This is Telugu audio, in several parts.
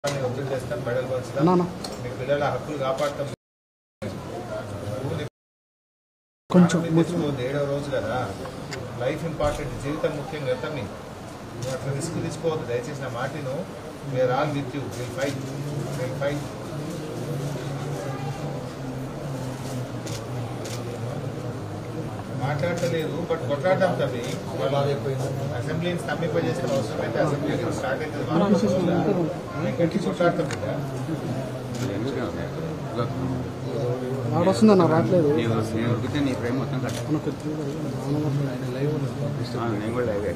ప్రభుత్వాన్ని ఒత్తిడి చేస్తాం మెడల్ పంచుతాం అన్నా, అన్నా. మీ పిల్లల హక్కులు కాపాడతాం కొంచెం ప్రాణం తెచ్చుకోవద్దు ఏడవ రోజు కదా లైఫ్ ఇంపార్టెంట్ జీవితం ముఖ్యం కదా మీ నువ్వు అట్లా రిస్క్ తీసుకోవద్దు దయచేసి నా మాటను we're all with you will fight will fight మాట్లాడలేదు బట్ కొట్లాడదాం తమ్మి అసెంబ్లీని స్తంభింపజేసిన అవసరం అయితే అసెంబ్లీ స్టార్ట్ అవుతుంది నేను గట్టి కొట్లాడతాం కదా ఆడొస్తుందన్న రావట్లేదు నేను నేను ఉరికితే నీ ఫ్రేమ్ మొత్తం కట్ అన్న కొద్దిగా నేను కూడా లైవ్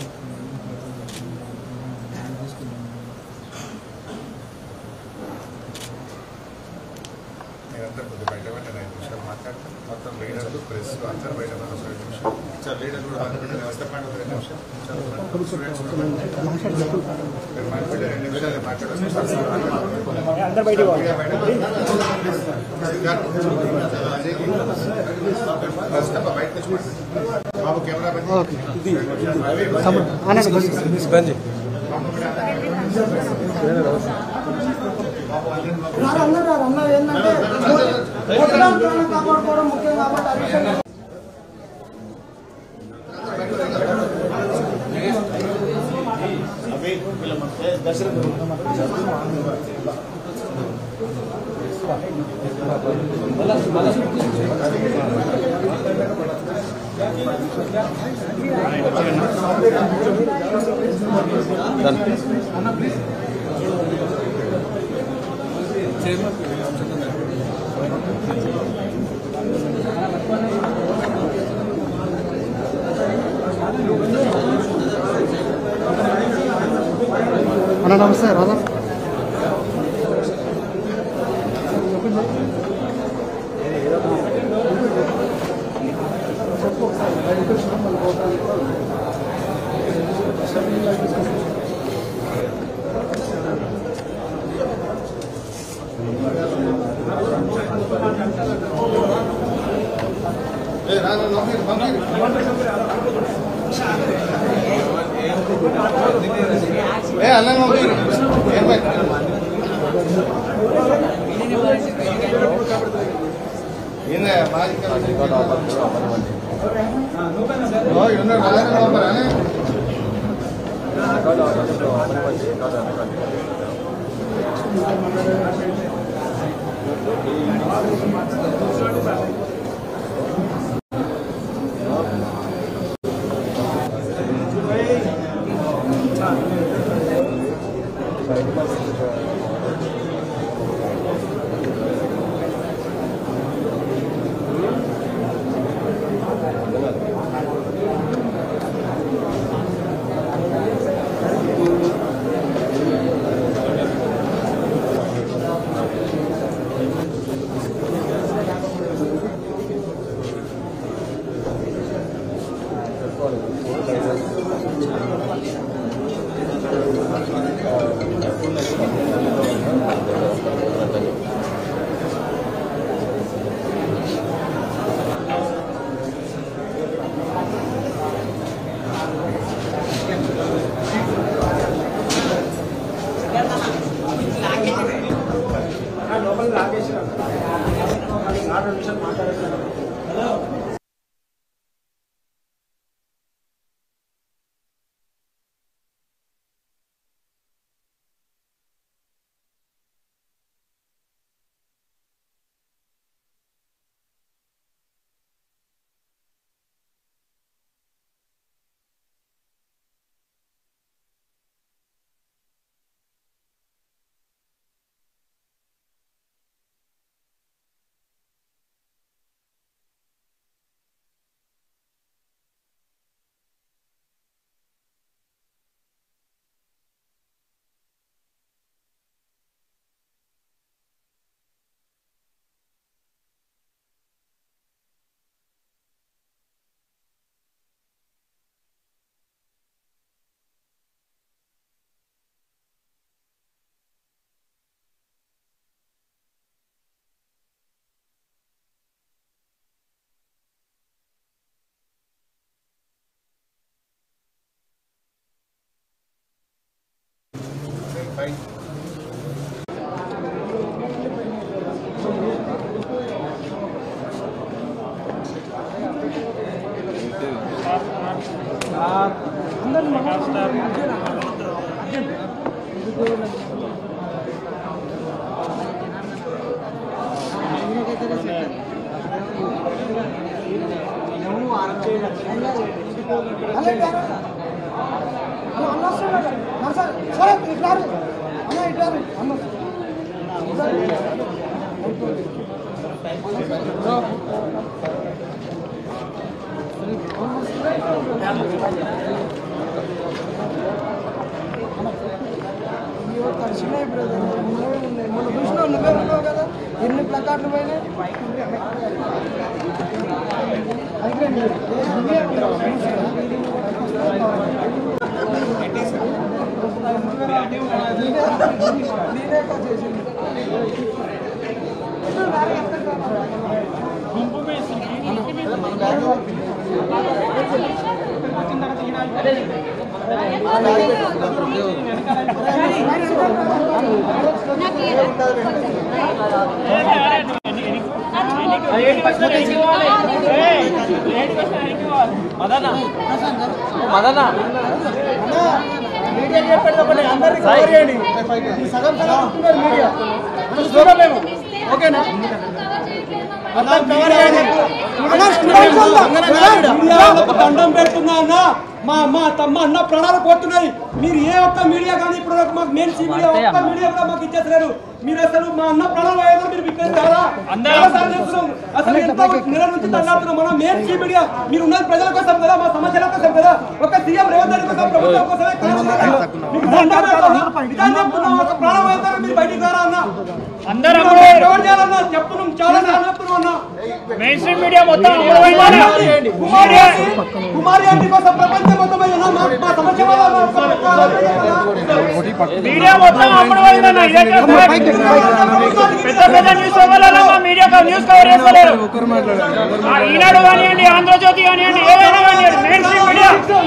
మీరందరూ కొద్దిగా బయట పెట్టండి ఐదు నిమిషాలు మాట్లాడతాం మొత్తం లీడర్లు ప్రెస్ అందరూ బయట పెట్టండి ఒక ఐదు నిమిషాలు చాలా లీడర్లు కూడా మాట్లాడండి వ్యవస్థ పైన ఒక రెండు నిమిషాలు చాలా స్టూడెంట్స్ కూడా మీరు మాట్లాడే రెండు నిమిషాలు మాట్లాడొచ్చు అందరు బయట బాబు కెమెరా ఓకే తమ్ముడు ఆనంద్ బంద్ అన్నారు అన్నారు ఏంటంటే ఓట్లను ప్రాణం కాపాడుకోవడం ముఖ్యం కాబట్టి ఆ విషయం అన్న నమస్తే రాధా అన్న ఇట్రారు. అన్న అన్న వస్తున్నాడు. నరస- సరే ఇట్లారు అన్న ఇట్లారు అన్న తడిసినాయి బ్రదర్ నువ్వే ఉన్నాయి మొన్న చూసినావు నువ్వే ఉన్నావు కదా ఎన్ని ప్లకార్డులు పోయినాయి అయిపోయింది నువ్వే ఉన్నావు. నేనే కదా చేసింది. మీడియా చెప్పేది ఒకటి అందరినీ కవర్ చేయండి ఈ సగం సగం వస్తున్నారు మీడియా చూస్తున్నాం మేము ఓకేనా అందరం కవర్ చేయండి అన్న, స్టూడెంట్స్ అంతా. మీడియా వాళ్ళకు దండం పెడుతున్నా అన్న మా అమ్మ తమ్మ అన్న ప్రాణాలు పోతున్నాయి మీరు ఏ ఒక్క మీడియా కానీ ఇప్పుడు వరకు మాకు మెయిన్ మీడియా ఒక్క మీడియా కూడా మాకు ఇచ్చేసలేరు మీరు అసలు మా అన్న ప్రాణాలు పోయేదో మీరు విప్పేది కాదా చాలాసార్లు చెప్తున్నాం. అసలు ఎంతో నెల నుంచి దండాడుతున్నాం మనం మెయిన్ మీడియా మీరు ఉన్నది ప్రజల కోసం కదా మా సమస్యల కోసం కదా ఒక సీఎం రేవంత్ రెడ్డి కోసం ప్రభుత్వం కోసమే కాదు కదా. మీకు దండం పెడుతున్నాం. నిజాన్ని చెప్తున్నాం ఒక ప్రాణం పోయేదాకా మీరు బయటికి రారా అన్న అందరూ మీరు ఎవరు చేయాలన్నా చెప్తున్నాం చాలా సార్లు చెప్తున్నాం అన్న మెయిన్ స్ట్రీమ్ మీడియా మొత్తం అమలుమైందా? కుమారి కుమారి ఆంటీ కోసం ప్రపంచం మొత్తం అయ్యిందా? మా మా సమస్య వల్ల మా సమస్య మీడియా మొత్తం అమలుమైందన్న ఇదే కదా పెద్ద పెద్ద న్యూస్ ఛానళ్ళలో మా మీడియా క- న్యూస్ కవర్ చేస్తలేరు ఆ, ఈనాడు కానివ్వండి ఆంధ్రజ్యోతి కానివ్వండి ఏదైనా కానివ్వండి మెయిన్ స్ట్రీమ్ మీడియా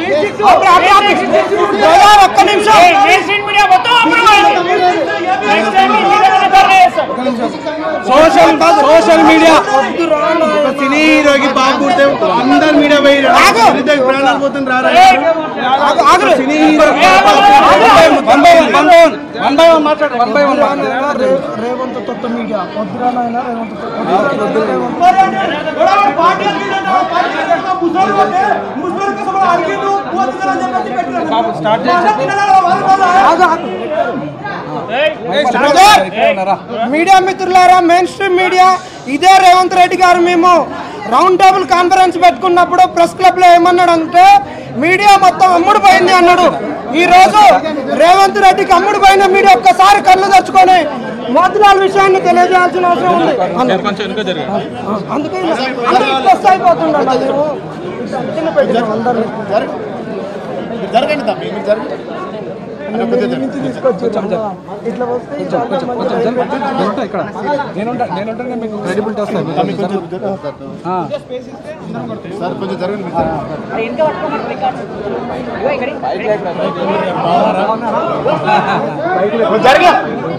ఒక్క నిమిషం ఏ, మెయిన్ స్ట్రీమ్ మీడియా మొత్తం అమలుమైంది నెక్స్ట్ టైం మీ మీద నేను ధర్నా చేస్తాం. సోషల్ సోషల్ మీడియా సినీ హీరోకి బాగుంటే అందరు మీడియా పోయి ప్రాణాలు పోతుంది రారా cine hero one by one one by one one by one మాట్లాడు వన్ బై వన్ రేవంత్ తొత్త మీడియా వద్దురా నాయన రేవంత్ కుమారి ఆంటీ గొడవ పార్టీ అడిగిందంట, పార్టీ అడిగిందంట, ముసలోళ్ళు పోతే ముసలోళ్ళ కోసం వాళ్ళు అడిగిండ్రు, పోతున్నారని చెప్పేసి పెట్టినారు. స్టార్ట్ వాళ్ళ పిల్లలు వాళ్ళ వాళ్ళ మీడియా మిత్రులారా మెయిన్ స్ట్రీమ్ మీడియా ఇదే రేవంత్ రెడ్డి గారు మేము రౌండ్ టేబుల్ కాన్ఫరెన్స్ పెట్టుకున్నప్పుడు ప్రెస్ క్లబ్ లో ఏమన్నాడంటే మీడియా మొత్తం అమ్ముడు పోయింది అన్నాడు ఈ రోజు రేవంత్ రెడ్డికి అమ్ముడు పోయిన మీడియా ఒక్కసారి కళ్ళు తెచ్చుకొని మోతిలాల్ విషయాన్ని తెలియజేయాల్సిన అవసరం ఉంది అందుకే అందరూ ప్రెస్ అయిపోతుండ అందరూ జరగండి తమ్మి మీరు జరగండి ఇట్లా వస్తే ఈ చాలా మంది ఇక్కడ నేనుంటా నేనుంటే మీకు క్రెడిబిలిటీ వస్తాయి సార్ కొంచెం జరగండి మీరు జరగండి. కొంచెం జరగ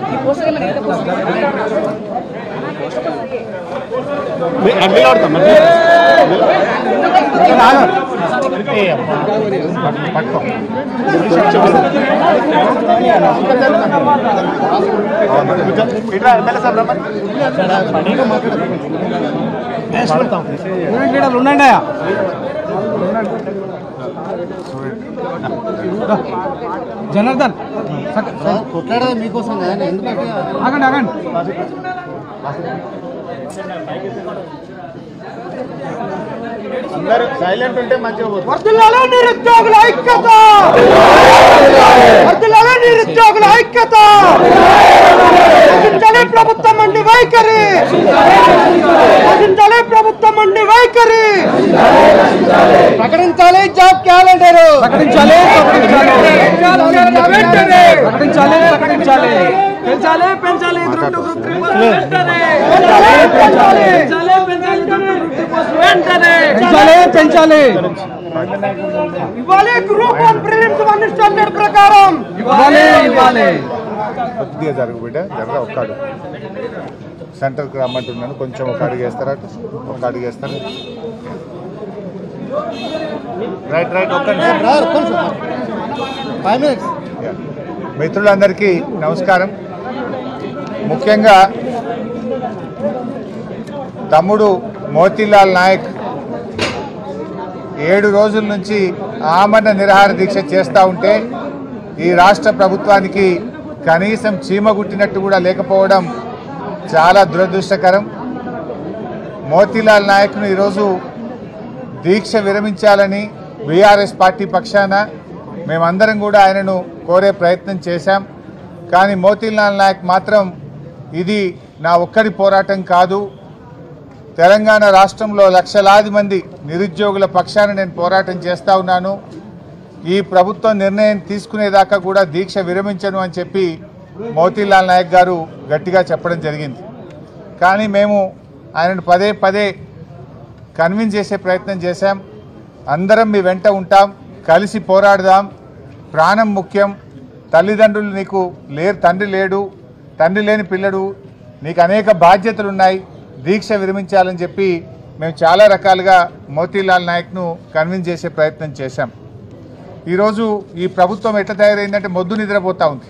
పట్టుకో ఇట్లా ఎమ్మెల్యే సార్ రమ్మని ఉండండి జనార్దన్ కొట్లాడేది మీకోసం కదా ఎందుకంటే ఆగండి ఆగండి అందరూ సైలెంట్ ఉంటే మంచిగా పోతుంది వర్ధిల్లాలి నిరుద్యోగుల ఐక్యత వర్ధిల్లాలి నిరుద్యోగుల ఐక్యత రచించాలి ప్రభుత్వం అండి వైఖరి రచించాలి ప్రభుత్వం అండి వైఖరి ప్రకటించాలి జాబ్ క్యాలెండర్ ప్రకటించాలి ప్రకటించాలి వెంటనే ప్రకటించాలి ప్రకటించాలి పెంచాలి పెంచాలి రెండు వెంటనే పెంచాలి పెంచాలి వెంటనే పెంచాలి పెంచాలి ఇవ్వాలి group one prelims one standard ప్రకారం ఇవ్వాలి ఇవ్వాలి కొద్దిగా జరుగు బిడ్డ జరగ ఒక్క అడుగు సెంటర్కి రమ్మంటున్నాను కొంచెం ఒక అడుగు వేస్తారా అటు? ఒక అడుగు వేస్తారా రైట్ రైట్ ఒక్క ఫైవ్ మినిట్స్ మిత్రులందరికీ నమస్కారం ముఖ్యంగా తమ్ముడు మోతీలాల్ నాయక్ ఏడు రోజుల నుంచి ఆమరణ నిరాహార దీక్ష చేస్తూ ఉంటే ఈ రాష్ట్ర ప్రభుత్వానికి కనీసం చీమ గుట్టినట్టు కూడా లేకపోవడం చాలా దురదృష్టకరం మోతీలాల్ నాయక్ను ఈరోజు దీక్ష విరమించాలని బీఆర్ఎస్ పార్టీ పక్షాన మేమందరం కూడా ఆయనను కోరే ప్రయత్నం చేశాం కానీ మోతీలాల్ నాయక్ మాత్రం ఇది నా ఒక్కడి పోరాటం కాదు తెలంగాణ రాష్ట్రంలో లక్షలాది మంది నిరుద్యోగుల పక్షాన నేను పోరాటం చేస్తా ఉన్నాను ఈ ప్రభుత్వం నిర్ణయం తీసుకునేదాకా కూడా దీక్ష విరమించను అని చెప్పి మోతీలాల్ నాయక్ గారు గట్టిగా చెప్పడం జరిగింది కానీ మేము ఆయనను పదే పదే కన్విన్స్ చేసే ప్రయత్నం చేశాం అందరం మీ వెంట ఉంటాం కలిసి పోరాడదాం ప్రాణం ముఖ్యం తల్లిదండ్రులు నీకు లేరు తండ్రి లేడు తండ్రి లేని పిల్లడు నీకు అనేక బాధ్యతలు ఉన్నాయి దీక్ష విరమించాలని చెప్పి మేము చాలా రకాలుగా మోతీలాల్ నాయక్ను కన్విన్స్ చేసే ప్రయత్నం చేశాం ఈరోజు ఈ ప్రభుత్వం ఎట్లా తయారైందంటే మొద్దు నిద్రపోతూ ఉంది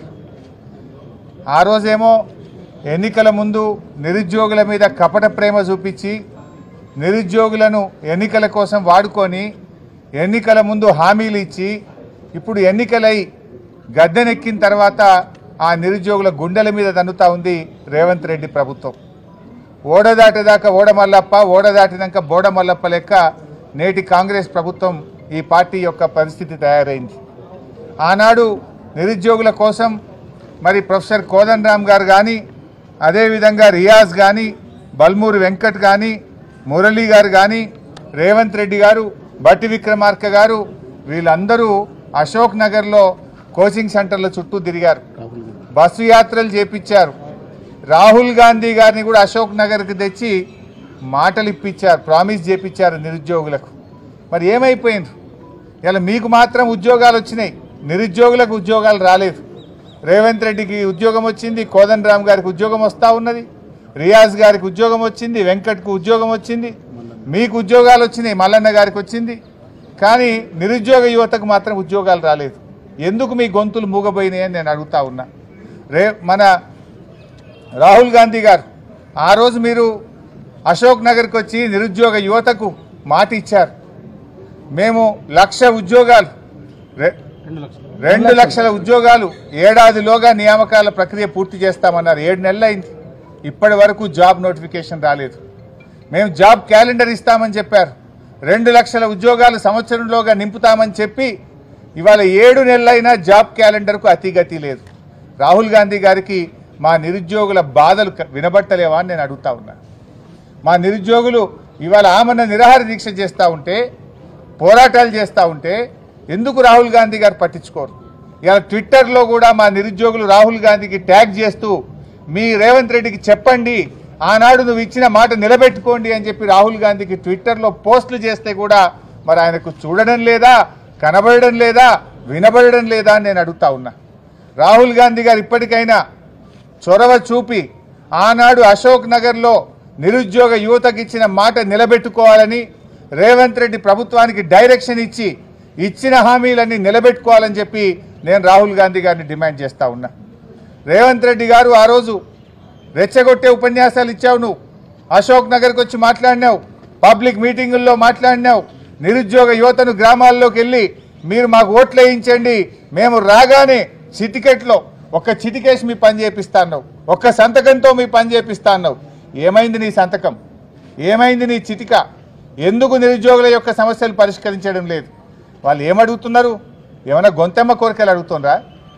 ఆ రోజేమో ఎన్నికల ముందు నిరుద్యోగుల మీద కపట ప్రేమ చూపించి నిరుద్యోగులను ఎన్నికల కోసం వాడుకొని ఎన్నికల ముందు హామీలు ఇచ్చి ఇప్పుడు ఎన్నికలై గద్దెనెక్కిన తర్వాత ఆ నిరుద్యోగుల గుండెల మీద తన్నుతా ఉంది రేవంత్ రెడ్డి ప్రభుత్వం ఓడదాటేదాకా ఓడమల్లప్ప ఓడదాటినాక బోడమల్లప్ప లెక్క నేటి కాంగ్రెస్ ప్రభుత్వం ఈ పార్టీ యొక్క పరిస్థితి తయారైంది ఆనాడు నిరుద్యోగుల కోసం మరి ప్రొఫెసర్ కోదండ రామ్ గారు కానీ అదేవిధంగా రియాజ్ కానీ బల్మూరి వెంకట్ కానీ మురళీ గారు కానీ రేవంత్ రెడ్డి గారు బట్టి విక్రమార్క గారు వీళ్ళందరూ అశోక్ నగర్లో కోచింగ్ సెంటర్ల చుట్టూ తిరిగారు బస్సు యాత్రలు చేపించారు రాహుల్ గాంధీ గారిని కూడా అశోక్ నగర్కి తెచ్చి మాటలు ఇప్పించారు ప్రామిస్ చేపించారు నిరుద్యోగులకు మరి ఏమైపోయింది ఇలా మీకు మాత్రం ఉద్యోగాలు వచ్చినాయి నిరుద్యోగులకు ఉద్యోగాలు రాలేదు రేవంత్ రెడ్డికి ఉద్యోగం వచ్చింది కోదండ రామ్ గారికి ఉద్యోగం వస్తూ ఉన్నది రియాజ్ గారికి ఉద్యోగం వచ్చింది వెంకట్కు ఉద్యోగం వచ్చింది మీకు ఉద్యోగాలు వచ్చినాయి మల్లన్న గారికి వచ్చింది కానీ నిరుద్యోగ యువతకు మాత్రం ఉద్యోగాలు రాలేదు ఎందుకు మీ గొంతులు మూగబోయినాయని నేను అడుగుతా ఉన్నా రే మన రాహుల్ గాంధీ గారు ఆ రోజు మీరు అశోక్ నగర్కి వచ్చి నిరుద్యోగ యువతకు మాట ఇచ్చారు మేము లక్ష ఉద్యోగాలు రె- రెండు లక్షల ఉద్యోగాలు ఏడాదిలోగా నియామకాల ప్రక్రియ పూర్తి చేస్తామన్నారు ఏడు నెలలైంది ఇప్పటి వరకు జాబ్ నోటిఫికేషన్ రాలేదు మేము జాబ్ క్యాలెండర్ ఇస్తామని చెప్పారు రెండు లక్షల ఉద్యోగాలు సంవత్సరంలోగా నింపుతామని చెప్పి ఇవాళ ఏడు నెలలైనా జాబ్ క్యాలెండర్కు అతిగతి లేదు రాహుల్ గాంధీ గారికి మా నిరుద్యోగుల బాధలు క- వినబట్టలేవా అని నేను అడుగుతా ఉన్నా మా నిరుద్యోగులు ఇవాళ ఆమరణ నిరాహార దీక్ష చేస్తూ ఉంటే పోరాటాలు చేస్తూ ఉంటే ఎందుకు రాహుల్ గాంధీ గారు పట్టించుకోరు ఇవాళ ట్విట్టర్లో కూడా మా నిరుద్యోగులు రాహుల్ గాంధీకి ట్యాగ్ చేస్తూ మీ రేవంత్ రెడ్డికి చెప్పండి ఆనాడు నువ్వు ఇచ్చిన మాట నిలబెట్టుకోండి అని చెప్పి రాహుల్ గాంధీకి ట్విట్టర్లో పోస్టులు చేస్తే కూడా మరి ఆయనకు చూడడం లేదా కనబడడం లేదా వినబడడం లేదా అని నేను అడుగుతా ఉన్నా రాహుల్ గాంధీ గారు ఇప్పటికైనా చొరవ చూపి ఆనాడు అశోక్ నగర్లో నిరుద్యోగ యువతకు ఇచ్చిన మాట నిలబెట్టుకోవాలని రేవంత్ రెడ్డి ప్రభుత్వానికి డైరెక్షన్ ఇచ్చి ఇచ్చిన హామీలన్నీ నిలబెట్టుకోవాలని చెప్పి నేను రాహుల్ గాంధీ గారిని డిమాండ్ చేస్తా ఉన్నా రేవంత్ రెడ్డి గారు ఆ రోజు రెచ్చగొట్టే ఉపన్యాసాలు ఇచ్చావు నువ్వు అశోక్ నగర్కి వచ్చి మాట్లాడినావు పబ్లిక్ మీటింగుల్లో మాట్లాడినావు నిరుద్యోగ యువతను గ్రామాల్లోకి వెళ్ళి మీరు మాకు ఓట్లు వేయించండి మేము రాగానే చిటికెట్లో ఒక్క చిటికేసి మీ పని చేపిస్తా అన్నావు ఒక్క సంతకంతో మీ పని చేపిస్తా అన్నావు ఏమైంది నీ సంతకం ఏమైంది నీ చిటిక ఎందుకు నిరుద్యోగుల యొక్క సమస్యలు పరిష్కరించడం లేదు వాళ్ళు ఏమడుగుతున్నారు ఏమైనా గొంతెమ్మ కోరికలు అడుగుతున్నారా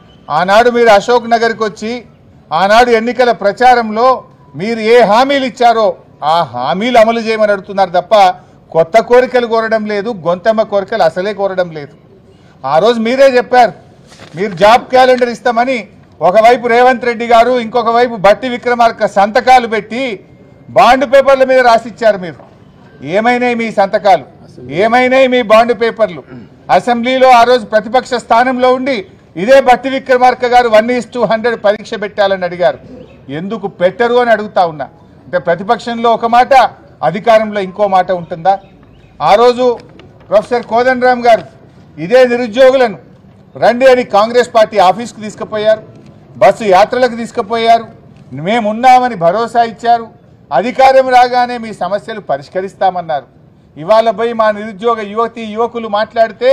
ఆనాడు మీరు అశోక్ నగర్కి వచ్చి ఆనాడు ఎన్నికల ప్రచారంలో మీరు ఏ హామీలు ఇచ్చారో ఆ హామీలు అమలు చేయమని అడుగుతున్నారు తప్ప కొత్త కోరికలు కోరడం లేదు గొంతెమ్మ కోరికలు అసలే కోరడం లేదు ఆ రోజు మీరే చెప్పారు మీరు జాబ్ క్యాలెండర్ ఇస్తామని ఒకవైపు రేవంత్ రెడ్డి గారు ఇంకొక వైపు బట్టి విక్రమార్క సంతకాలు పెట్టి బాండ్ పేపర్ల మీద రాసిచ్చారు మీరు ఏమైనాయి మీ సంతకాలు ఏమైనాయి మీ బాండ్ పేపర్లు అసెంబ్లీలో ఆ రోజు ప్రతిపక్ష స్థానంలో ఉండి ఇదే బట్టి విక్రమార్క గారు వన్ ఈస్ టూ హండ్రెడ్ పరీక్ష పెట్టాలని అడిగారు ఎందుకు పెట్టరు అని అడుగుతా ఉన్నా అంటే ప్రతిపక్షంలో ఒక మాట అధికారంలో ఇంకో మాట ఉంటుందా ఆ రోజు ప్రొఫెసర్ కోదండరామ్ గారు ఇదే నిరుద్యోగులను రండి అని కాంగ్రెస్ పార్టీ ఆఫీస్కు తీసుకుపోయారు బస్సు యాత్రలకు తీసుకుపోయారు మేమున్నామని భరోసా ఇచ్చారు అధికారం రాగానే మీ సమస్యలు పరిష్కరిస్తామన్నారు ఇవాళ పోయి మా నిరుద్యోగ యువతి యువకులు మాట్లాడితే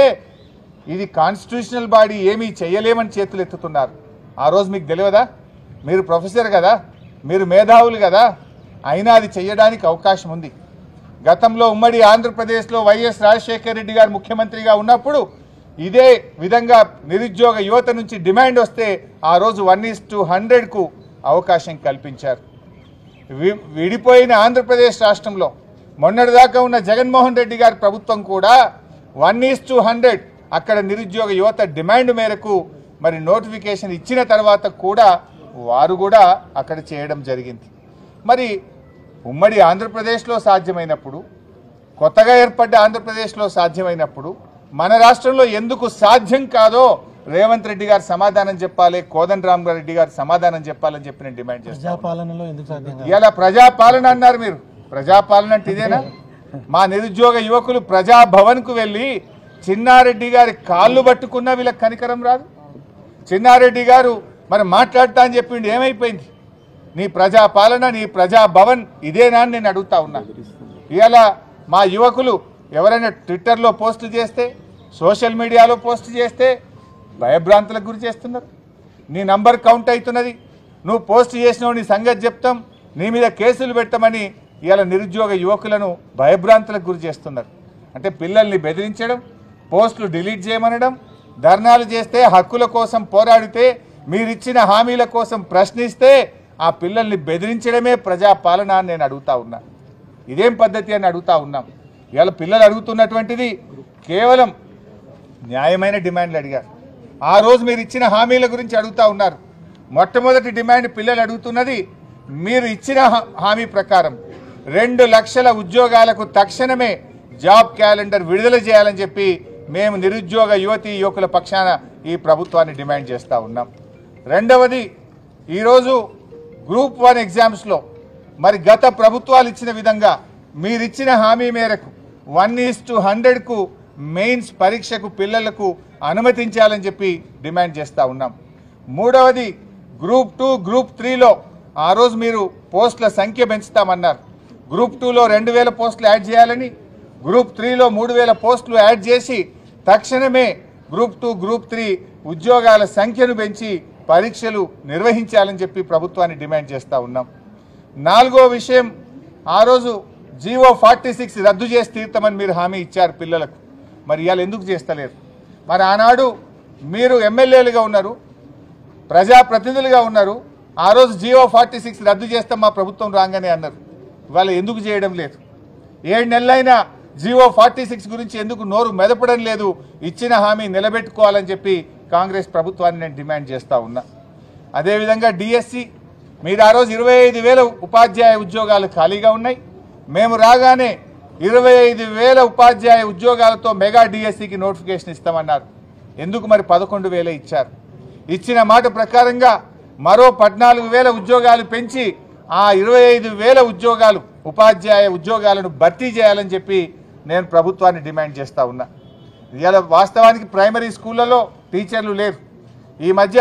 ఇది కాన్స్టిట్యూషనల్ బాడీ ఏమీ చేయలేమని చేతులు ఎత్తుతున్నారు ఆ రోజు మీకు తెలియదా మీరు ప్రొఫెసర్ కదా మీరు మేధావులు కదా అయినా అది చేయడానికి అవకాశం ఉంది గతంలో ఉమ్మడి ఆంధ్రప్రదేశ్లో వైఎస్ రాజశేఖర రెడ్డి గారు ముఖ్యమంత్రిగా ఉన్నప్పుడు ఇదే విధంగా నిరుద్యోగ యువత నుంచి డిమాండ్ వస్తే ఆ రోజు వన్ ఈస్ టు హండ్రెడ్కు అవకాశం కల్పించారు వి- విడిపోయిన ఆంధ్రప్రదేశ్ రాష్ట్రంలో మొన్నటిదాకా ఉన్న జగన్మోహన్ రెడ్డి గారి ప్రభుత్వం కూడా వన్ ఈస్ టు హండ్రెడ్ అక్కడ నిరుద్యోగ యువత డిమాండ్ మేరకు మరి నోటిఫికేషన్ ఇచ్చిన తర్వాత కూడా వారు కూడా అక్కడ చేయడం జరిగింది మరి ఉమ్మడి ఆంధ్రప్రదేశ్లో సాధ్యమైనప్పుడు కొత్తగా ఏర్పడ్డ ఆంధ్రప్రదేశ్లో సాధ్యమైనప్పుడు మన రాష్ట్రంలో ఎందుకు సాధ్యం కాదో రేవంత్ రెడ్డి గారు సమాధానం చెప్పాలి కోదండ రామ్ రెడ్డి గారు సమాధానం చెప్పాలని చెప్పి నేను డిమాండ్ చేస్తాను ప్రజాపాలనలో ఎందుకు సాధ్యం కాదు? ఇలా ప్రజాపాలన అన్నారు మీరు ప్రజాపాలన అంటే ఇదేనా మా నిరుద్యోగ యువకులు ప్రజాభవన్కు వెళ్ళి చిన్నారెడ్డి గారి కాళ్ళు పట్టుకున్నా వీళ్ళకి కనికరం రాదు చిన్నారెడ్డి గారు మరి మాట్లాడతా అని చెప్పిండు ఏమైపోయింది నీ ప్రజాపాలన నీ ప్రజాభవన్ ఇదేనా అని నేను అడుగుతా ఉన్నా ఇవాళ మా యువకులు ఎవరైనా ట్విట్టర్లో పోస్ట్ చేస్తే సోషల్ మీడియాలో పోస్ట్ చేస్తే భయభ్రాంతులకు గురి చేస్తున్నారు నీ నంబర్ కౌంట్ అవుతున్నది నువ్వు పోస్ట్ చేసినావు నీ సంగతి చెప్తాం నీ మీద కేసులు పెట్టమని ఇవాళ నిరుద్యోగ యువకులను భయభ్రాంతులకు గురి చేస్తున్నారు అంటే పిల్లల్ని బెదిరించడం పోస్టులు డిలీట్ చేయమనడం ధర్నాలు చేస్తే హక్కుల కోసం పోరాడితే మీరిచ్చిన హామీల కోసం ప్రశ్నిస్తే ఆ పిల్లల్ని బెదిరించడమే ప్రజాపాలన అని నేను అడుగుతా ఉన్నా ఇదేం పద్ధతి అని అడుగుతా ఉన్నాం ఇవాళ పిల్లలు అడుగుతున్నటువంటిది కేవలం న్యాయమైన డిమాండ్లు అడిగారు ఆ రోజు మీరు ఇచ్చిన హామీల గురించి అడుగుతా ఉన్నారు మొట్టమొదటి డిమాండ్ పిల్లలు అడుగుతున్నది మీరు ఇచ్చిన హా- హామీ ప్రకారం రెండు లక్షల ఉద్యోగాలకు తక్షణమే జాబ్ క్యాలెండర్ విడుదల చేయాలని చెప్పి మేము నిరుద్యోగ యువతి యువకుల పక్షాన ఈ ప్రభుత్వాన్ని డిమాండ్ చేస్తూ ఉన్నాం రెండవది ఈరోజు గ్రూప్ వన్ ఎగ్జామ్స్లో మరి గత ప్రభుత్వాలు ఇచ్చిన విధంగా మీరిచ్చిన హామీ మేరకు వన్ ఈస్ టు హండ్రెడ్కు మెయిన్స్ పరీక్షకు పిల్లలకు అనుమతించాలని చెప్పి డిమాండ్ చేస్తూ ఉన్నాం మూడవది గ్రూప్ టూ గ్రూప్ త్రీలో ఆ రోజు మీరు పోస్టుల సంఖ్య పెంచుతామన్నారు గ్రూప్ టూలో రెండు వేల పోస్టులు యాడ్ చేయాలని గ్రూప్ త్రీలో మూడు వేల పోస్టులు యాడ్ చేసి తక్షణమే గ్రూప్ టూ గ్రూప్ త్రీ ఉద్యోగాల సంఖ్యను పెంచి పరీక్షలు నిర్వహించాలని చెప్పి ప్రభుత్వాన్ని డిమాండ్ చేస్తూ ఉన్నాం నాలుగో విషయం ఆ రోజు జీవో ఫార్టీ సిక్స్ రద్దు చేసి తీర్థమని మీరు హామీ ఇచ్చారు పిల్లలకు మరి ఇవాళ ఎందుకు చేస్తలేరు మరి ఆనాడు మీరు ఎమ్మెల్యేలుగా ఉన్నారు ప్రజాప్రతినిధులుగా ఉన్నారు ఆ రోజు జియో ఫార్టీ సిక్స్ రద్దు చేస్తాం మా ప్రభుత్వం రాగానే అన్నారు ఇవాళ ఎందుకు చేయడం లేదు ఏడు నెలలైనా జియో ఫార్టీ సిక్స్ గురించి ఎందుకు నోరు మెదపడం లేదు ఇచ్చిన హామీ నిలబెట్టుకోవాలని చెప్పి కాంగ్రెస్ ప్రభుత్వాన్ని నేను డిమాండ్ చేస్తా ఉన్నా అదేవిధంగా డిఎస్సి మీరు ఆ రోజు ఇరవై ఐదు వేల ఉపాధ్యాయ ఉద్యోగాలు ఖాళీగా ఉన్నాయి మేము రాగానే ఇరవై ఐదు వేల ఉపాధ్యాయ ఉద్యోగాలతో మెగా డిఎస్సికి నోటిఫికేషన్ ఇస్తామన్నారు ఎందుకు మరి పదకొండు వేలే ఇచ్చారు ఇచ్చిన మాట ప్రకారంగా మరో పద్నాలుగు వేల ఉద్యోగాలు పెంచి ఆ ఇరవై ఐదు వేల ఉద్యోగాలు ఉపాధ్యాయ ఉద్యోగాలను భర్తీ చేయాలని చెప్పి నేను ప్రభుత్వాన్ని డిమాండ్ చేస్తా ఉన్నా ఇవాళ వాస్తవానికి ప్రైమరీ స్కూళ్ళలో టీచర్లు లేరు ఈ మధ్య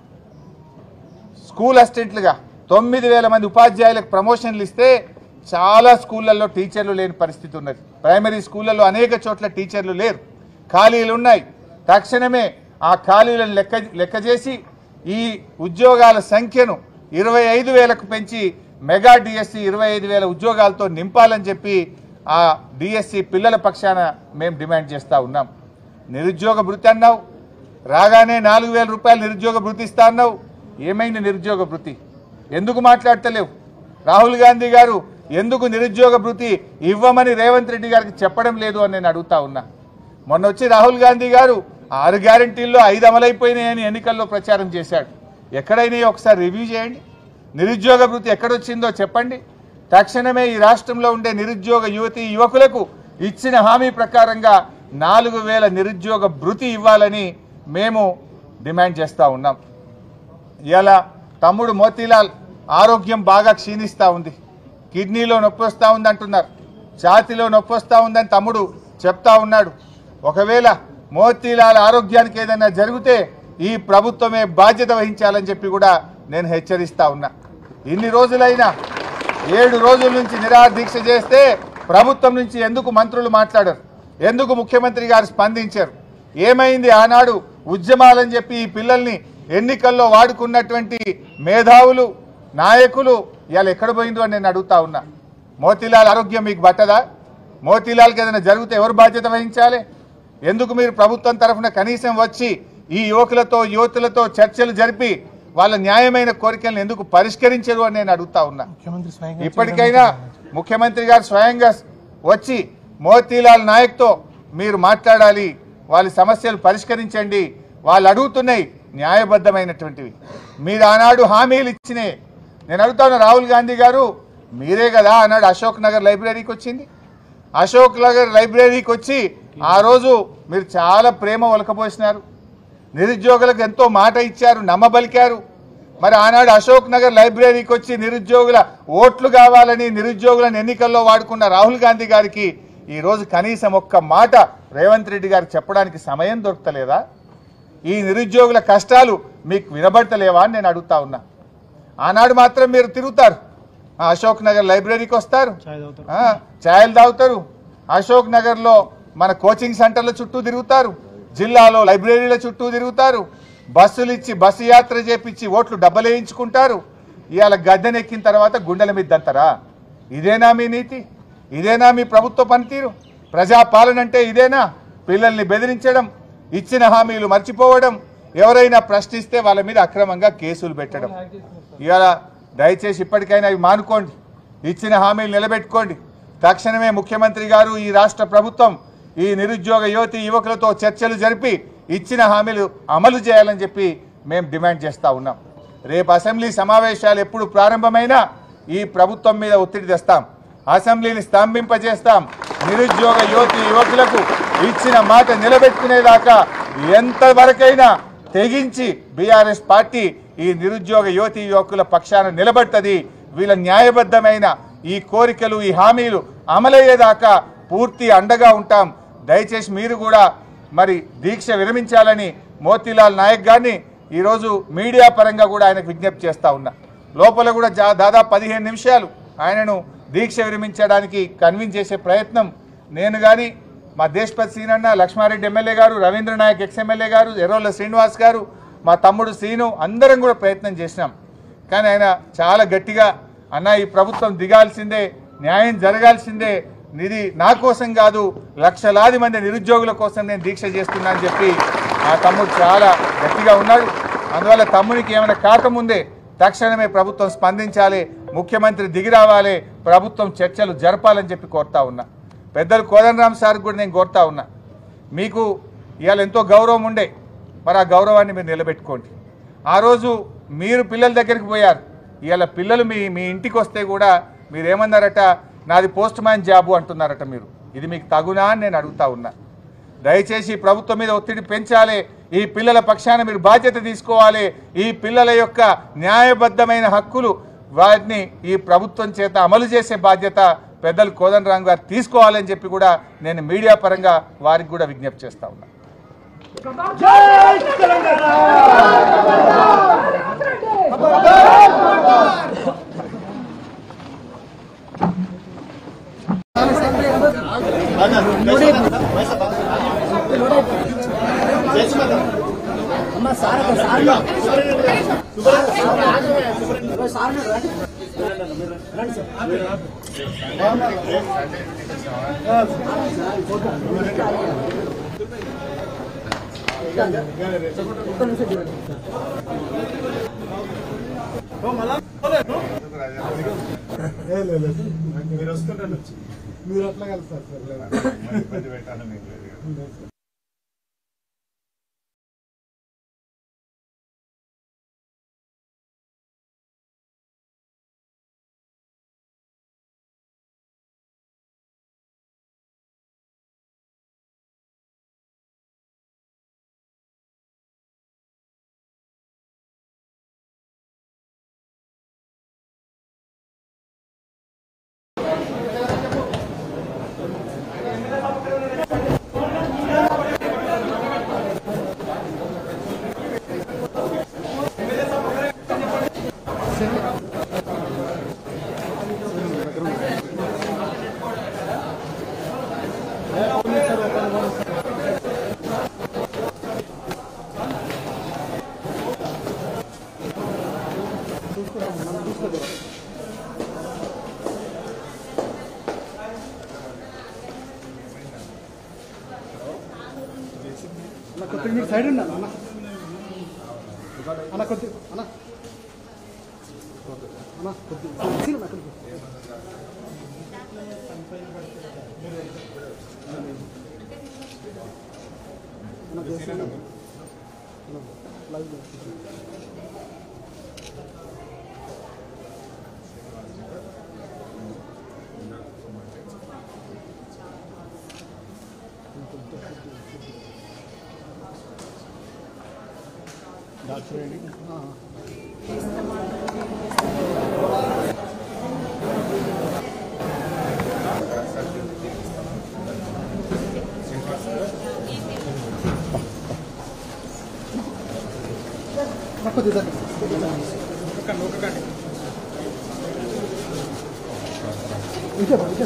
స్కూల్ అసిస్టెంట్లుగా తొమ్మిది వేల మంది ఉపాధ్యాయులకు ప్రమోషన్లు ఇస్తే చాలా స్కూళ్ళల్లో టీచర్లు లేని పరిస్థితి ఉన్నది ప్రైమరీ స్కూళ్ళల్లో అనేక చోట్ల టీచర్లు లేరు ఖాళీలు ఉన్నాయి తక్షణమే ఆ ఖాళీలను లెక్క లెక్క చేసి ఈ ఉద్యోగాల సంఖ్యను ఇరవై ఐదు వేలకు పెంచి మెగా డిఎస్సి ఇరవై ఐదు వేల ఉద్యోగాలతో నింపాలని చెప్పి ఆ డిఎస్సి పిల్లల పక్షాన మేము డిమాండ్ చేస్తూ ఉన్నాం నిరుద్యోగ భృతి అన్నావు రాగానే నాలుగు వేల రూపాయలు నిరుద్యోగ భృతి ఇస్తా అన్నావు ఏమైంది నిరుద్యోగ భృతి ఎందుకు మాట్లాడతలేవు రాహుల్ గాంధీ గారు ఎందుకు నిరుద్యోగ భృతి ఇవ్వమని రేవంత్ రెడ్డి గారికి చెప్పడం లేదు అని నేను అడుగుతా ఉన్నా మొన్న వచ్చి రాహుల్ గాంధీ గారు ఆరు గ్యారంటీల్లో ఐదు అమలైపోయినాయని ఎన్నికల్లో ప్రచారం చేశాడు ఎక్కడైనా ఒకసారి రివ్యూ చేయండి నిరుద్యోగ భృతి ఎక్కడొచ్చిందో చెప్పండి తక్షణమే ఈ రాష్ట్రంలో ఉండే నిరుద్యోగ యువతి యువకులకు ఇచ్చిన హామీ ప్రకారంగా నాలుగు వేల నిరుద్యోగ భృతి ఇవ్వాలని మేము డిమాండ్ చేస్తూ ఉన్నాం ఇలా తమ్ముడు మోతీలాల్ ఆరోగ్యం బాగా క్షీణిస్తూ ఉంది కిడ్నీలో నొప్పి వస్తూ ఉంది అంటున్నారు ఛాతిలో నొప్పి వస్తూ ఉందని తమ్ముడు చెప్తా ఉన్నాడు ఒకవేళ మోతీలాల్ ఆరోగ్యానికి ఏదైనా జరిగితే ఈ ప్రభుత్వమే బాధ్యత వహించాలని చెప్పి కూడా నేను హెచ్చరిస్తా ఉన్నా ఇన్ని రోజులైనా ఏడు రోజుల నుంచి నిరాహార దీక్ష చేస్తే ప్రభుత్వం నుంచి ఎందుకు మంత్రులు మాట్లాడరు ఎందుకు ముఖ్యమంత్రి గారు స్పందించారు ఏమైంది ఆనాడు ఉద్యమాలని చెప్పి ఈ పిల్లల్ని ఎన్నికల్లో వాడుకున్నటువంటి మేధావులు నాయకులు ఇవాళ ఎక్కడ పోయిందో అని నేను అడుగుతా ఉన్నా మోతీలాల్ ఆరోగ్యం మీకు పట్టదా మోతీలాల్కి ఏదైనా జరిగితే ఎవరు బాధ్యత వహించాలి ఎందుకు మీరు ప్రభుత్వం తరఫున కనీసం వచ్చి ఈ యువకులతో యువతులతో చర్చలు జరిపి వాళ్ళ న్యాయమైన కోరికలను ఎందుకు పరిష్కరించరు అని నేను అడుగుతా ఉన్నా ఇప్పటికైనా ముఖ్యమంత్రి గారు స్వయంగా వచ్చి మోతీలాల్ నాయక్తో మీరు మాట్లాడాలి వాళ్ళ సమస్యలు పరిష్కరించండి వాళ్ళు అడుగుతున్నాయి న్యాయబద్ధమైనటువంటివి మీరు ఆనాడు హామీలు ఇచ్చినాయి నేను అడుగుతాను రాహుల్ గాంధీ గారు మీరే కదా ఆనాడు అశోక్ నగర్ లైబ్రరీకి వచ్చింది అశోక్ నగర్ లైబ్రరీకి వచ్చి ఆ రోజు మీరు చాలా ప్రేమ ఒలకపోసినారు నిరుద్యోగులకు ఎంతో మాట ఇచ్చారు నమ్మబలికారు మరి ఆనాడు అశోక్ నగర్ లైబ్రరీకి వచ్చి నిరుద్యోగుల ఓట్లు కావాలని నిరుద్యోగులను ఎన్నికల్లో వాడుకున్న రాహుల్ గాంధీ గారికి ఈ రోజు కనీసం ఒక్క మాట రేవంత్ రెడ్డి గారికి చెప్పడానికి సమయం దొరకలేదా ఈ నిరుద్యోగుల కష్టాలు మీకు వినబడతలేవా అని నేను అడుగుతా ఉన్నా ఆనాడు మాత్రం మీరు తిరుగుతారు ఆ అశోక్ నగర్ లైబ్రరీకి వస్తారు ఆ, ఛాయలు తాగుతారు అశోక్ నగర్లో మన కోచింగ్ సెంటర్ల చుట్టూ తిరుగుతారు జిల్లాలో లైబ్రరీల చుట్టూ తిరుగుతారు బస్సులు ఇచ్చి బస్సు యాత్ర చేపించి ఓట్లు డబ్బలేయించుకుంటారు ఇవాళ గద్దెనెక్కిన తర్వాత గుండెల మీద దంతరా ఇదేనా మీ నీతి ఇదేనా మీ ప్రభుత్వ పనితీరు ప్రజాపాలన అంటే ఇదేనా పిల్లల్ని బెదిరించడం ఇచ్చిన హామీలు మర్చిపోవడం ఎవరైనా ప్రశ్నిస్తే వాళ్ళ మీద అక్రమంగా కేసులు పెట్టడం ఇవాళ దయచేసి ఇప్పటికైనా ఇవి మానుకోండి ఇచ్చిన హామీలు నిలబెట్టుకోండి తక్షణమే ముఖ్యమంత్రి గారు ఈ రాష్ట్ర ప్రభుత్వం ఈ నిరుద్యోగ యువతి యువకులతో చర్చలు జరిపి ఇచ్చిన హామీలు అమలు చేయాలని చెప్పి మేము డిమాండ్ చేస్తా ఉన్నాం రేపు అసెంబ్లీ సమావేశాలు ఎప్పుడు ప్రారంభమైనా ఈ ప్రభుత్వం మీద ఒత్తిడి తెస్తాం అసెంబ్లీని స్తంభింపజేస్తాం నిరుద్యోగ యువతి యువకులకు ఇచ్చిన మాట నిలబెట్టుకునేదాకా ఎంతవరకైనా తెగించి బీఆర్ఎస్ పార్టీ ఈ నిరుద్యోగ యువతి యువకుల పక్షాన నిలబడుతుంది వీళ్ళ న్యాయబద్ధమైన ఈ కోరికలు ఈ హామీలు అమలయ్యేదాకా పూర్తి అండగా ఉంటాం దయచేసి మీరు కూడా మరి దీక్ష విరమించాలని మోతీలాల్ నాయక్ గారిని ఈరోజు మీడియా పరంగా కూడా ఆయనకు విజ్ఞప్తి చేస్తా ఉన్నా లోపల కూడా జా- దాదాపు పదిహేను నిమిషాలు ఆయనను దీక్ష విరమించడానికి కన్విన్స్ చేసే ప్రయత్నం నేను కానీ మా దేశపతి సీనన్న లక్ష్మారెడ్డి ఎమ్మెల్యే గారు రవీంద్ర నాయక్ ఎక్స్ ఎమ్మెల్యే గారు ఎర్రోళ్ళ శ్రీనివాస్ గారు మా తమ్ముడు సీను అందరం కూడా ప్రయత్నం చేసినాం కానీ ఆయన చాలా గట్టిగా అన్న ఈ ప్రభుత్వం దిగాల్సిందే న్యాయం జరగాల్సిందే ఇది నా కోసం కాదు లక్షలాది మంది నిరుద్యోగుల కోసం నేను దీక్ష చేస్తున్నా అని చెప్పి ఆ తమ్ముడు చాలా గట్టిగా ఉన్నాడు అందువల్ల తమ్మునికి ఏమైనా కాకముందే తక్షణమే ప్రభుత్వం స్పందించాలి ముఖ్యమంత్రి దిగి రావాలి ప్రభుత్వం చర్చలు జరపాలని చెప్పి కోరుతా ఉన్నా పెద్దలు కోదండరామ్ సార్ కూడా నేను కోరుతా ఉన్నా మీకు ఇవాళ ఎంతో గౌరవం ఉండే మరి ఆ గౌరవాన్ని మీరు నిలబెట్టుకోండి ఆ రోజు మీరు పిల్లల దగ్గరికి పోయారు ఇవాళ పిల్లలు మీ మీ ఇంటికి వస్తే కూడా మీరు ఏమన్నారట నాది పోస్ట్ మ్యాన్ జాబు అంటున్నారట మీరు ఇది మీకు తగునా అని నేను అడుగుతా ఉన్నా దయచేసి ఈ ప్రభుత్వం మీద ఒత్తిడి పెంచాలి ఈ పిల్లల పక్షాన మీరు బాధ్యత తీసుకోవాలి ఈ పిల్లల యొక్క న్యాయబద్ధమైన హక్కులు వాటిని ఈ ప్రభుత్వం చేత అమలు చేసే బాధ్యత పెద్దలు కోదండరామ్ గారు తీసుకోవాలని చెప్పి కూడా నేను మీడియా పరంగా వారికి కూడా విజ్ఞప్తి చేస్తా ఉన్నా మీరు వస్తుండండి మీరు అట్లా కలుస్తారు సార్ ఇబ్బంది పెట్టాలని మీకు లేదు కదా. ¡Vamos! అన్న కొద్దిగా మీరు సైడ్ ఉండండి అన్న అన్న కొద్ది అన్న అన్న కొద్దిగా సీన్ అన్న కొద్దిగా అన్న చేస్తాను అన్న, లైవ్ చేస్తాను. అన్న, కొద్దిగా దగ్గర. ఇంకే బా, ఇంకే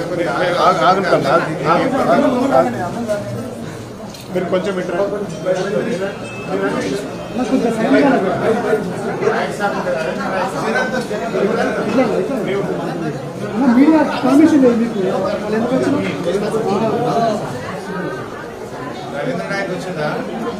బా. మీరు కొంచెం ఇట్రా అన్న, కొంచెం సైడ్ ఉండండి. అన్న, మీడియా పర్మిషన్ లేదు మీకు వాళ్ళు ఎందుకు వచ్చినా రవీంద్ర నాయక్ వచ్చిందా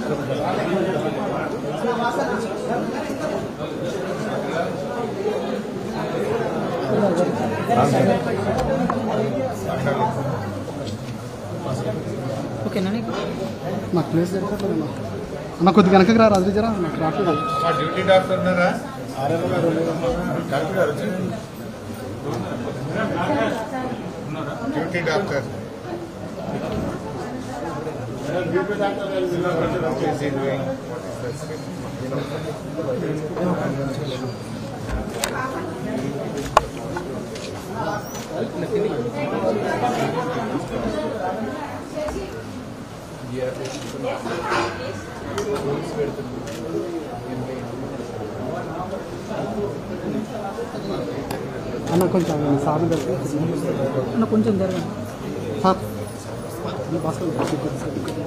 నాకు ప్లేస్ దొరకట్లేదు అన్న. అన్న కొద్దిగా వెనకకి రా రాజు జరా నాకు రావట్లేదు మా డ్యూటీ డాక్టర్ ఉన్నారా డాక్టర్ గారు వచ్చారు. Duty doctor How is he doing? What is the state? అన్న కొంచెం సార్ దగ్గర అన్న కొంచెం జరగండి సార్ ఈ భాస్కర్ గారు, కొద్దిగా సైడ్ కొద్దిగా.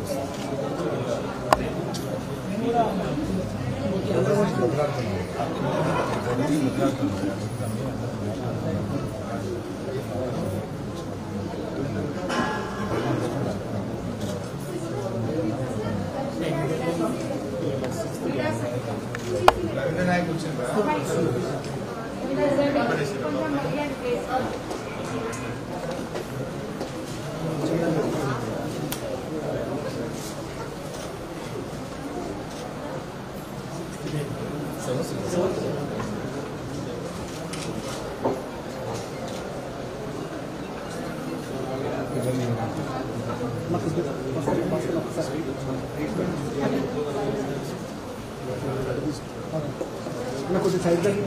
రవీంద్ర నాయక్ వచ్చిందా అన్న కొద్దిగా భాస్కర్, భాస్కర్ ఒకసారి. అన్న కొద్దిగా సైడ్ దగ్గర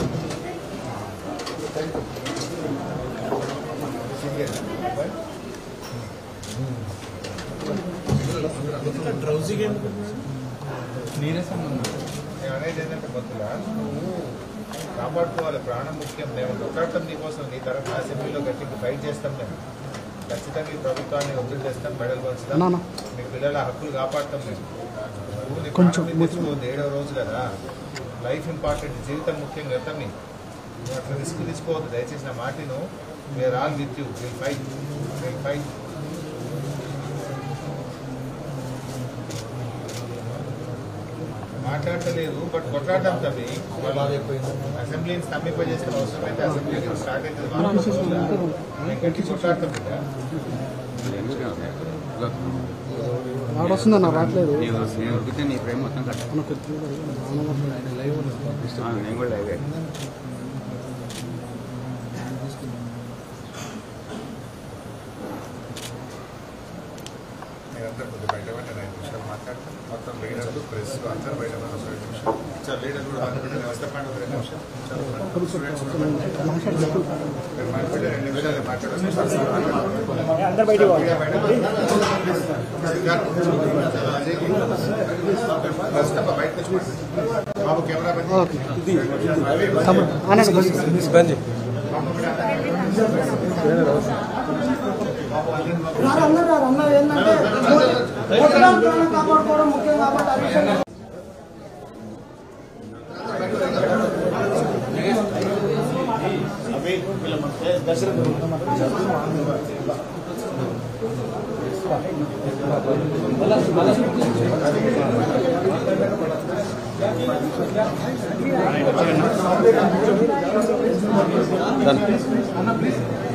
నేను అనేది ఏంటంటే కొత్తగా కాపాడుకోవాలి ప్రాణం ముఖ్యం మేము ఒక్కటం నీకోసం నీ తరఫున అసెంబ్లీలో గట్టిగా ఫైట్ చేస్తాం మేము ఖచ్చితంగా ఈ ప్రభుత్వాన్ని ఒత్తిడి చేస్తాం మెడల్ పంచుతాం అన్న, అన్న. మీ పిల్లల హక్కులు కాపాడుతాం మేము నువ్వు నీ కొంచెం ప్రాణం తెచ్చుకోవద్దు ఏడవ రోజు కదా లైఫ్ ఇంపార్టెంట్ జీవితం ముఖ్యం కదా మీ నువ్వు అట్లా రిస్క్ తీసుకోవద్దు దయచేసి నా మాటను we're all with you will fight will fight మాట్లాడతలేదు బట్ కొట్లాడదాం తమ్మి అసెంబ్లీని స్తంభింపజేసిన అవసరం అయితే అసెంబ్లీ స్టార్ట్ అవుతుంది గట్టి కొట్లాడతాం కదా ఆడ వస్తుందన్న రావట్లేదు నేను నేను ఉరికితే నీ ఫ్రేమ్ మొత్తం కట్ట అన్న కొద్దిగా నేను కూడా లైవే మీరందరూ కొద్దిగా బయట పడిన ఐదు నిమిషాలు మాట్లాడతాం మొత్తం లీడర్లు ప్రెస్ అందరూ బయట పడిన ఒక ఐదు నిమిషాలు సార్ లీడర్ కూడా అనుకుంటే వస్తే పండు ఒక రెండు నిమిషం చాలు. స్టూడెంట్స్ కూడా మీరు మాట్లాడే రెండు నిమిషాలు మాట్లాడాలి అందరు బయటికి పోవాలి బాబు కెమెరా రారు అన్నారు రారు అన్న ఏంటంటే మొత్తం ప్రాణం కాపాడుకోవడం ముఖ్యం కాబట్టి ఆ విషయంలో అన్న ప్లీజ్